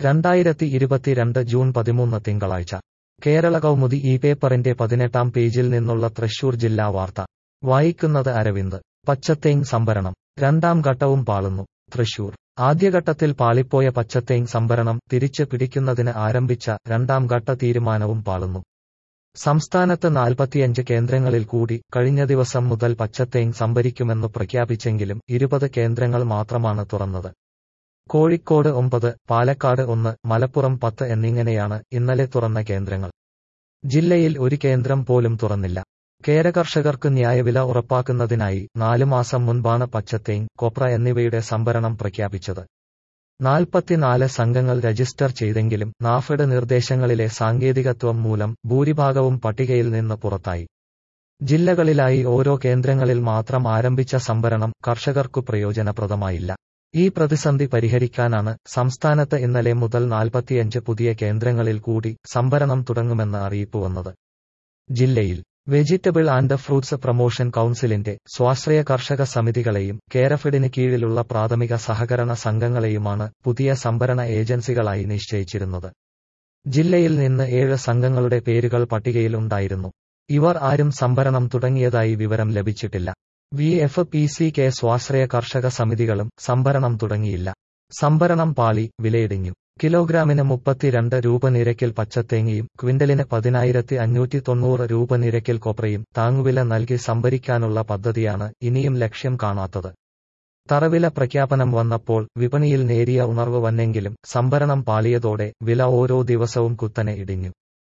രണ്ടായിരത്തി ഇരുപത്തിരണ്ട് ജൂൺ പതിമൂന്ന് തിങ്കളാഴ്ച കേരള കൗമുദി ഈ പേപ്പറിന്റെ പതിനെട്ടാം പേജിൽ നിന്നുള്ള തൃശൂർ ജില്ലാ വാർത്ത വായിക്കുന്നത് അരവിന്ദ് പച്ചത്തേങ് സംഭരണം രണ്ടാം ഘട്ടവും പാളുന്നു തൃശൂർ ആദ്യഘട്ടത്തിൽ പാളിപ്പോയ പച്ചത്തേങ് സംഭരണം തിരിച്ച് പിടിക്കുന്നതിന് ആരംഭിച്ച രണ്ടാം ഘട്ട തീരുമാനവും പാളുന്നു സംസ്ഥാനത്ത് നാൽപ്പത്തിയഞ്ച് കേന്ദ്രങ്ങളിൽ കൂടി കഴിഞ്ഞ ദിവസം മുതൽ പച്ചത്തേങ് സംഭരിക്കുമെന്ന് പ്രഖ്യാപിച്ചെങ്കിലും ഇരുപത് കേന്ദ്രങ്ങൾ മാത്രമാണ് തുറന്നത് കോഴിക്കോട് ഒമ്പത് പാലക്കാട് ഒന്ന് മലപ്പുറം പത്ത് എന്നിങ്ങനെയാണ് ഇന്നലെ തുറന്ന കേന്ദ്രങ്ങൾ ജില്ലയിൽ ഒരു കേന്ദ്രം പോലും തുറന്നില്ല കേരകർഷകർക്ക് ന്യായവില ഉറപ്പാക്കുന്നതിനായി നാലു മാസം മുൻപാണ് പച്ചത്തേങ് കൊപ്ര എന്നിവയുടെ സംഭരണം പ്രഖ്യാപിച്ചത് നാൽപ്പത്തിനാല് സംഘങ്ങൾ രജിസ്റ്റർ ചെയ്തെങ്കിലും നാഫെഡ് നിർദ്ദേശങ്ങളിലെ സാങ്കേതികത്വം മൂലം ഭൂരിഭാഗവും പട്ടികയിൽ നിന്ന് പുറത്തായി ജില്ലകളിലായി ഓരോ കേന്ദ്രങ്ങളിൽ മാത്രം ആരംഭിച്ച സംഭരണം കർഷകർക്കു പ്രയോജനപ്രദമായില്ല ഈ പ്രതിസന്ധി പരിഹരിക്കാനാണ് സംസ്ഥാനത്ത് ഇന്നലെ മുതൽ നാൽപ്പത്തിയഞ്ച് പുതിയ കേന്ദ്രങ്ങളിൽ കൂടി സംഭരണം തുടങ്ങുമെന്ന് അറിയിപ്പ് വന്നത് ജില്ലയിൽ വെജിറ്റബിൾ ആൻഡ് ഫ്രൂട്ട്സ് പ്രൊമോഷൻ കൌൺസിലിന്റെ സ്വാശ്രയ കർഷക സമിതികളെയും കേരഫെഡിന് കീഴിലുള്ള പ്രാഥമിക സഹകരണ സംഘങ്ങളെയുമാണ് പുതിയ സംഭരണ ഏജൻസികളായി നിശ്ചയിച്ചിരുന്നത് ജില്ലയിൽ നിന്ന് ഏഴ് സംഘങ്ങളുടെ പേരുകൾ പട്ടികയിൽ ഉണ്ടായിരുന്നു ഇവർ ആരും സംഭരണം തുടങ്ങിയതായി വിവരം ലഭിച്ചിട്ടില്ല V F P C K സ്വാശ്രയ കർഷക സമിതികളും സംഭരണം തുടങ്ങിയില്ല സംഭരണം പാളി വിലയിടിഞ്ഞു കിലോഗ്രാമിന് മുപ്പത്തിരണ്ട് രൂപ നിരക്കിൽ പച്ചത്തേങ്ങയും ക്വിന്റലിന് പതിനായിരത്തി അഞ്ഞൂറ്റി തൊണ്ണൂറ് രൂപ നിരക്കിൽ കൊപ്രയും താങ്ങുവില നൽകി സംഭരിക്കാനുള്ള പദ്ധതിയാണ് ഇനിയും ലക്ഷ്യം കാണാത്തത് തറവില പ്രഖ്യാപനം വന്നപ്പോൾ വിപണിയിൽ നേരിയ ഉണർവ് വന്നെങ്കിലും സംഭരണം പാളിയതോടെ വില ഓരോ ദിവസവും കുത്തനെ ഇടിഞ്ഞു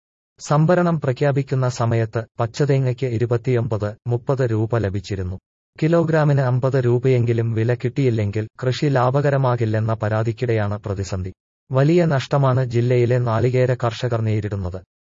സംഭരണം പ്രഖ്യാപിക്കുന്ന സമയത്ത് പച്ചതേങ്ങയ്ക്ക് ഇരുപത്തിയൊമ്പത് മുപ്പത് രൂപ ലഭിച്ചിരുന്നു കിലോഗ്രാമിന് അമ്പത് രൂപയെങ്കിലും വില കിട്ടിയില്ലെങ്കിൽ കൃഷി ലാഭകരമാകില്ലെന്ന പരാതിക്കിടെയാണ് പ്രതിസന്ധി വലിയ നഷ്ടമാണ് ജില്ലയിലെ നാളികേര കർഷകർ നേരിടുന്നത്